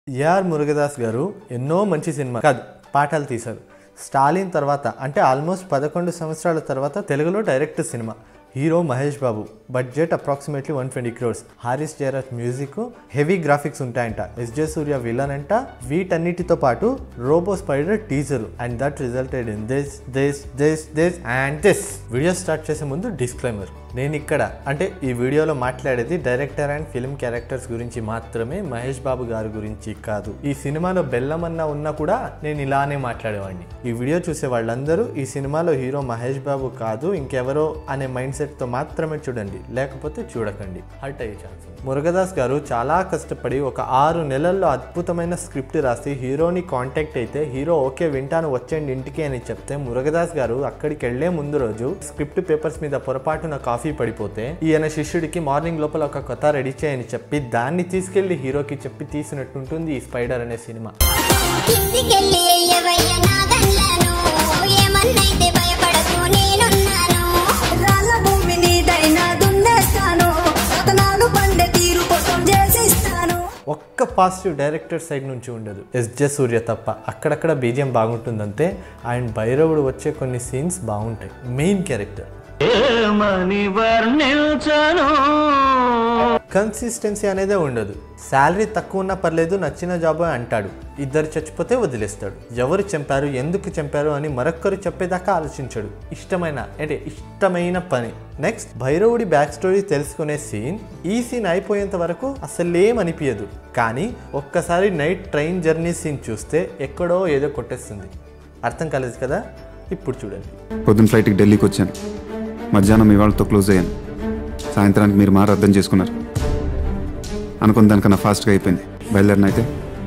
AR Murugadoss గారు ఎన్నో మంచి సినిమా కాదు పాఠాలు తీశారు స్టాలిన్ తర్వాత అంటే ఆల్మోస్ట్ పదకొండు సంవత్సరాల తర్వాత తెలుగులో direct cinema hero Mahesh Babu budget approximately one twenty crores Harris Jayaraj music heavy graphics ఉంటాయంట ఎస్జే సూర్య విలన్ అంట వీటన్నిటితో పాటు Robo Spyder teaser and that resulted in this this this this and this video start చేసే ముందు డిస్క్లైమర్ నేను ఇక్కడ అంటే ఈ వీడియోలో మాట్లాడేది డైరెక్టర్ అండ్ ఫిల్మ్ క్యారెక్టర్స్ గురించి మాత్రమే మహేష్ బాబు గారి గురించి కాదు ఈ సినిమాలో బెల్లమన్నా ఉన్నా కూడా నేను ఇలానే మాట్లాడేవాడిని ఈ వీడియో చూసే వాళ్ళందరూ ఈ సినిమాలో హీరో మహేష్ బాబు కాదు ఇంకెవరో అనే మైండ్ సెట్తో మాత్రమే చూడండి లేకపోతే చూడకండి హర్ట్ అయ్యే ఛాన్స్ ఉంది. మురుగదాస్ గారు చాలా కష్టపడి ఒక ఆరు నెలల్లో అద్భుతమైన స్క్రిప్ట్ రాసి హీరోని కాంటాక్ట్ అయితే హీరో ఓకే వింటాను వచ్చేయండి ఇంటికి అని చెప్తే మురుగదాస్ గారు అక్కడికి వెళ్లే ముందు రోజు స్క్రిప్ట్ పేపర్స్ మీద పొరపాటున కాఫీ పడిపోతే ఈయన శిష్యుడికి మార్నింగ్ లోపల ఒక కథ రెడీ చేయని చెప్పి దాన్ని తీసుకెళ్లి హీరోకి చెప్పి తీసినట్టుంటుంది ఈ స్పైడర్ అనే సినిమా కిందికెళ్ళి ఎయ్యవయ్య నాదన్నాను ఏమన్నైతే భయపడకు నేనున్నాను రాళ్ళ భూమి నీదైనా దున్నేస్తాను రతనాలు పండే తీరు కోసం చేసిస్తాను ఒక్క పాజిటివ్ డైరెక్టర్ సైడ్ నుంచి ఉండదు ఎస్జే సూర్య తప్ప అక్కడక్కడ బీజియం బాగుంటుందంతే అండ్ భైరవుడు వచ్చే కొన్ని సీన్స్ బాగుంటాయి మెయిన్ క్యారెక్టర్ ఏమని వర్ణించను కన్సిస్టెన్సీ అనేదే ఉండదు శాలరీ తక్కువ ఉన్నా పర్లేదు నచ్చిన జాబ్ అంటాడు ఇద్దరు చచ్చిపోతే వదిలేస్తాడు ఎవరు చంపారు ఎందుకు చంపారు అని మరొక్కరు చెప్పేదాకా ఆలోచించాడు ఇష్టమైన అంటే ఇష్టమైన పని నెక్స్ట్ భైరవుడి బ్యాక్ స్టోరీ తెలుసుకునే సీన్ ఈ సీన్ అయిపోయేంత వరకు అసలేం అనిపించదు కానీ ఒక్కసారి నైట్ ట్రైన్ జర్నీ సీన్ చూస్తే ఎక్కడో ఏదో కొట్టేస్తుంది అర్థం కాలేదు కదా ఇప్పుడు చూడండి పొద్దున్న ఫ్లైట్కి ఢిల్లీకి వచ్చాను మధ్యాహ్నం మీ వాళ్ళతో క్లోజ్ అయ్యాను సాయంత్రానికి మీరు మారు అర్థం చేసుకున్నారు అనుకున్న దానికన్నా ఫాస్ట్గా అయిపోయింది బయలుదేరిన అయితే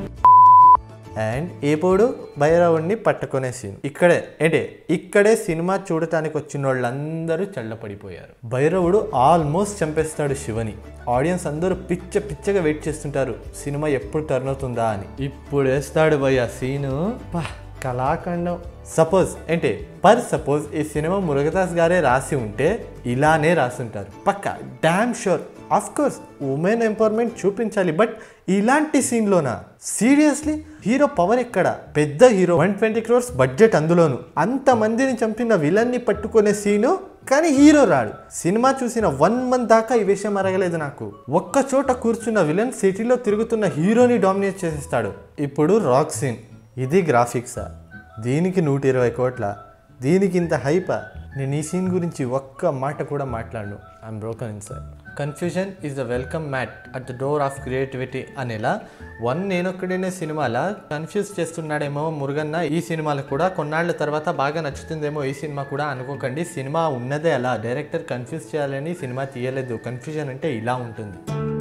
అండ్ ఏపోడు భైరవుడిని పట్టుకునే సీన్ ఇక్కడే ఏంటే ఇక్కడే సినిమా చూడటానికి వచ్చిన వాళ్ళందరూ చల్లపడిపోయారు భైరవుడు ఆల్మోస్ట్ చంపేస్తాడు శివని ఆడియన్స్ అందరూ పిచ్చ పిచ్చగా వెయిట్ చేస్తుంటారు సినిమా ఎప్పుడు టర్న్ అవుతుందా అని ఇప్పుడు వేస్తాడు భయ్య సీను పా కళాఖండం సపోజ్ ఏంటి పర్ సపోజ్ ఈ సినిమా మురుగదాస్ గారే రాసి ఉంటే ఇలానే రాసుంటారు పక్క damn sure of course women empowerment చూపించాలి బట్ ఇలాంటి సీన్లోనా సీరియస్లీ హీరో పవర్ ఎక్కడ పెద్ద hero one twenty crores budget అందులోను అంత మందిని చంపిన విలన్ని పట్టుకునే సీను కానీ హీరో రాడు సినిమా చూసిన వన్ మంత్ దాకా ఈ విషయం అరగలేదు నాకు ఒక్క చోట కూర్చున్న విలన్ సిటీలో తిరుగుతున్న హీరోని డామినేట్ చేసేస్తాడు ఇప్పుడు రాక్ సీన్ ఇది గ్రాఫిక్సా దీనికి నూట ఇరవై కోట్ల దీనికి ఇంత హైపా నేను ఈ సీన్ గురించి ఒక్క మాట కూడా మాట్లాడను I'm broken in sir confusion is the welcome mat at the door of creativity అనేలా వన్ నేనొక్కడనే సినిమాల కన్ఫ్యూజ్ చేస్తున్నాడేమో మురుగన్న ఈ సినిమాలు కూడా కొన్నాళ్ళ తర్వాత బాగా నచ్చుతుందేమో ఈ సినిమా కూడా అనుకోకండి సినిమా ఉన్నదే అలా డైరెక్టర్ కన్ఫ్యూజ్ చేయాలని సినిమా తీయలేదు కన్ఫ్యూజన్ అంటే ఇలా ఉంటుంది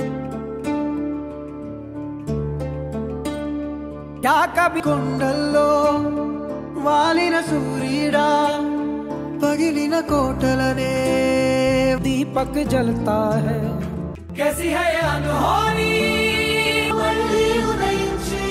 क्या कभी కొండల్లో వాలిన సూర్యుడా పగిలిన కోటలనే దీపక్ జలతా है कैसी है ये अनहोनी మళ్ళీ ఉదయించి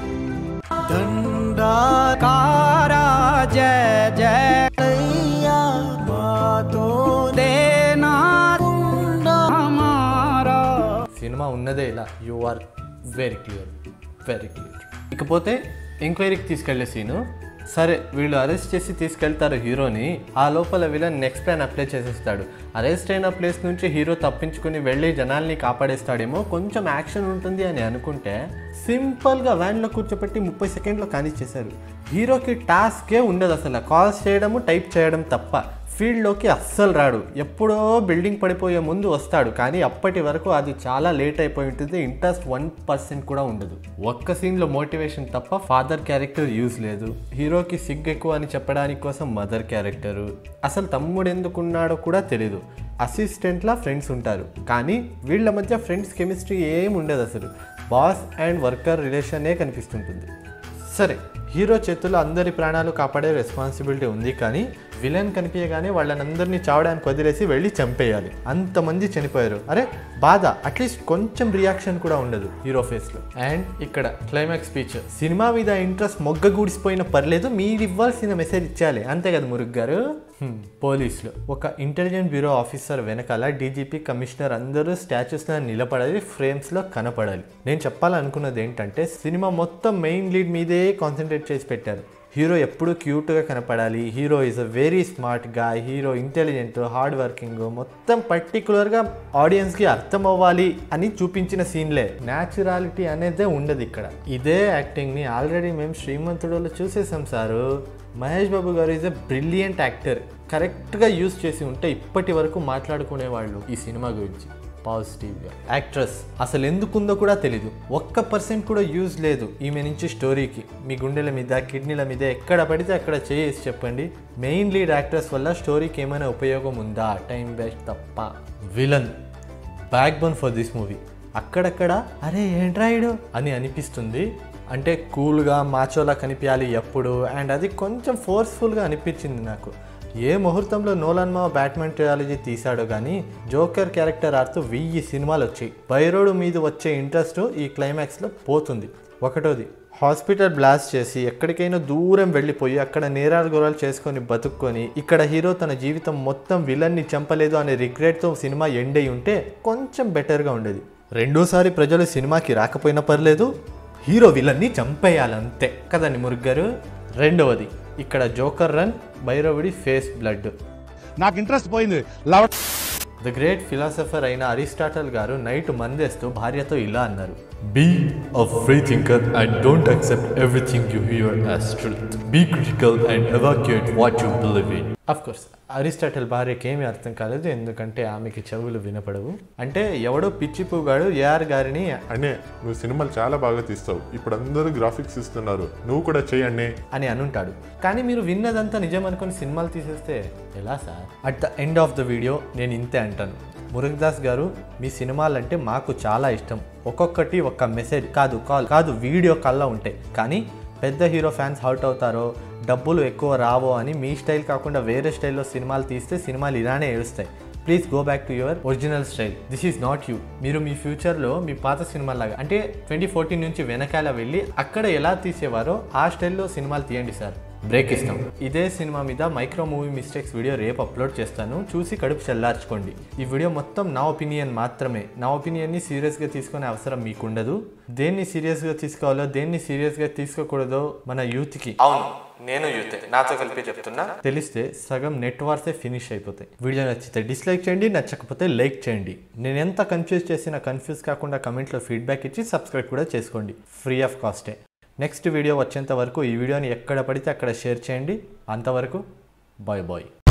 దండాకారా జయ జయ మాతో దేనా కుండ హమారా సినిమా ఉన్నదే ఇలా you are very clear very clear ఇకపోతే ఎంక్వైరీకి తీసుకెళ్లే సీను సరే వీళ్ళు అరెస్ట్ చేసి తీసుకెళ్తారు హీరోని ఆ లోపల విలన్ నెక్స్ట్ ప్లాన్ అప్లై చేసేస్తాడు అరెస్ట్ అయిన ప్లేస్ నుంచి హీరో తప్పించుకుని వెళ్ళి జనాల్ని కాపాడేస్తాడేమో కొంచెం యాక్షన్ ఉంటుంది అని అనుకుంటే సింపుల్గా వ్యాన్లో కూర్చోపెట్టి ముప్పై సెకండ్లో కానిచ్చేశారు హీరోకి టాస్కే ఉండదు అసలు కాల్స్ చేయడము టైప్ చేయడం తప్ప ఫీల్డ్లోకి అస్సలు రాడు ఎప్పుడో బిల్డింగ్ పడిపోయే ముందు వస్తాడు కానీ అప్పటి వరకు అది చాలా లేట్ అయిపోయి ఉంటుంది ఇంట్రెస్ట్ వన్ పర్సెంట్ కూడా ఉండదు ఒక్క సీన్లో మోటివేషన్ తప్ప ఫాదర్ క్యారెక్టర్ యూజ్ లేదు హీరోకి సిగ్గు ఎక్కువ అని చెప్పడానికి కోసం మదర్ క్యారెక్టరు అసలు తమ్ముడు ఎందుకున్నాడో కూడా తెలీదు అసిస్టెంట్లా ఫ్రెండ్స్ ఉంటారు కానీ వీళ్ళ మధ్య ఫ్రెండ్స్ కెమిస్ట్రీ ఏం ఉండదు అసలు బాస్ అండ్ వర్కర్ రిలేషనే కనిపిస్తుంటుంది సరే హీరో చేతుల్లో అందరి ప్రాణాలు కాపాడే రెస్పాన్సిబిలిటీ ఉంది కానీ విలన్ కనిపించగానే వాళ్ళనందరినీ చావడానికి వదిలేసి వెళ్ళి చంపేయాలి అంతమంది చనిపోయారు అరే బాధ అట్లీస్ట్ కొంచెం రియాక్షన్ కూడా ఉండదు హీరో ఫేస్లో అండ్ ఇక్కడ క్లైమాక్స్ స్పీచ్ సినిమా మీద ఇంట్రెస్ట్ మొగ్గ గూడిసిపోయిన పర్లేదు మీరు ఇవ్వాల్సిన మెసేజ్ ఇచ్చేయాలి అంతే కదా మురుగ్ గారు హ్మ్, పోలీసులు ఒక ఇంటెలిజెంట్ బ్యూరో ఆఫీసర్ వెనకాల డీజీపీ కమిషనర్ అందరూ స్టాచ్యూస్లో నిలబడాలి ఫ్రేమ్స్లో కనపడాలి నేను చెప్పాలనుకున్నది ఏంటంటే సినిమా మొత్తం మెయిన్ లీడ్ మీదే కాన్సన్ట్రేట్ చేసి పెట్టారు హీరో ఎప్పుడు క్యూట్గా కనపడాలి hero is a very smart గా హీరో ఇంటెలిజెంట్ హార్డ్ వర్కింగ్ మొత్తం పర్టికులర్గా ఆడియన్స్కి అర్థం అవ్వాలి అని చూపించిన సీన్లే న్యాచురాలిటీ అనేదే ఉండదు ఇక్కడ ఇదే యాక్టింగ్ని ఆల్రెడీ మేము శ్రీమంతుడులో చూసేసాం సారు మహేష్ బాబు గారు ఈజ్ ఎ బ్రిలియంట్ యాక్టర్ కరెక్ట్గా యూస్ చేసి ఉంటే ఇప్పటి వరకు మాట్లాడుకునేవాళ్ళు ఈ సినిమా గురించి పాజిటివ్గా యాక్ట్రెస్ అసలు ఎందుకుందో కూడా తెలీదు ఒక్క పర్సెంట్ కూడా యూజ్ లేదు ఈమె నుంచి స్టోరీకి మీ గుండెల మీద కిడ్నీల మీద ఎక్కడ పడితే అక్కడ చేసి చెప్పండి మెయిన్ లీడ్ యాక్ట్రెస్ వల్ల స్టోరీకి ఏమైనా ఉపయోగం ఉందా టైం వేస్ట్ తప్ప villain backbone for this movie అక్కడక్కడ అరే ఏంట్రాయుడు అని అనిపిస్తుంది అంటే కూల్గా మాచోలా కనిపించాలి ఎప్పుడు అండ్ అది కొంచెం ఫోర్స్ఫుల్గా అనిపించింది నాకు ఏ ముహూర్తంలో నోలన్ మా బ్యాట్మెన్ ట్రయాలజీ తీశాడో కానీ జోకర్ క్యారెక్టర్ ఆడుతూ వెయ్యి సినిమాలు వచ్చాయి బైరోడు మీద వచ్చే ఇంట్రెస్ట్ ఈ క్లైమాక్స్లో పోతుంది ఒకటోది హాస్పిటల్ బ్లాస్ట్ చేసి ఎక్కడికైనా దూరం వెళ్ళిపోయి అక్కడ నేరాలు గొరాలు చేసుకొని బతుక్కొని ఇక్కడ హీరో తన జీవితం మొత్తం విలన్ని చంపలేదు అనే రిగ్రెట్తో సినిమా ఎండ్ అయి ఉంటే కొంచెం బెటర్గా ఉండేది రెండోసారి ప్రజలు సినిమాకి రాకపోయినా పర్లేదు హీరో విలన్ని చంపేయాలంతే కదండి మురుగ్గారు రెండవది ఇక్కడ జోకర్ రన్ భైరవుడి ఫేస్ బ్లడ్ నాకు ఇంట్రెస్ట్ పోయింది లవ్ ద గ్రేట్ ఫిలాసఫర్ అయిన అరిస్టాటల్ గారు నైట్ మందేస్తూ భార్యతో ఇలా అన్నారు be a free thinker and don't accept everything you hear as truth be critical and evacuate what you believe in of course Aristotle భార్యకి ఏమీ అర్థం కాలేదు ఎందుకంటే ఆమెకి చెవులు వినపడవు అంటే ఎవడో పిచ్చి పువ్గాడు ఏఆర్ గారిని అనే నువ్వు సినిమాలు చాలా బాగా తీస్తావు ఇప్పుడు అందరూ గ్రాఫిక్స్ ఇస్తున్నారు నువ్వు కూడా చెయ్యి అన్నే అని అనుంటాడు కానీ మీరు విన్నదంతా నిజం అనుకుని సినిమాలు తీసేస్తే ఎలా sir at the end of the video నేను ఇంతే అంటాను మురుగదాస్ గారు మీ సినిమాలంటే మాకు చాలా ఇష్టం ఒక్కొక్కటి ఒక్క మెసేజ్ కాదు కాల్ కాదు వీడియో కల్లా ఉంటాయి కానీ పెద్ద హీరో ఫ్యాన్స్ హర్ట్ అవుతారో డబ్బులు ఎక్కువ రావో అని మీ స్టైల్ కాకుండా వేరే స్టైల్లో సినిమాలు తీస్తే సినిమాలు ఇలానే ఏడుస్తాయి please go back to your original style this is not you మీరు మీ ఫ్యూచర్లో మీ పాత సినిమాలాగా అంటే ట్వంటీ ఫోర్టీన్ నుంచి వెనకాల వెళ్ళి అక్కడ ఎలా తీసేవారో ఆ స్టైల్లో సినిమాలు తీయండి సార్ బ్రేక్ ఇస్తాం ఇదే సినిమా మీద మైక్రో మూవీ మిస్టేక్స్ వీడియో రేపు అప్లోడ్ చేస్తాను చూసి కడుపు చల్లార్చుకోండి ఈ వీడియో మొత్తం నా ఒపీనియన్ మాత్రమే నా ఒపీనియన్ని సీరియస్గా తీసుకునే అవసరం మీకుండదు దేన్ని సీరియస్గా తీసుకోవాలో దేన్ని సీరియస్గా తీసుకోకూడదో మన యూత్కి అవును నేను యూతే నాతో కలిపి చెప్తున్నా తెలిస్తే సగం నెట్వర్క్సే ఫినిష్ అయిపోతాయి వీడియో నచ్చితే డిస్లైక్ చేయండి నచ్చకపోతే లైక్ చేయండి నేను ఎంత కన్ఫ్యూజ్ చేసినా కన్ఫ్యూజ్ కాకుండా కమెంట్లో ఫీడ్బ్యాక్ ఇచ్చి సబ్స్క్రైబ్ కూడా చేసుకోండి ఫ్రీ ఆఫ్ కాస్టే నెక్స్ట్ వీడియో వచ్చేంత వరకు ఈ వీడియోని ఎక్కడ పడితే అక్కడ షేర్ చేయండి అంతవరకు బాయ్ బాయ్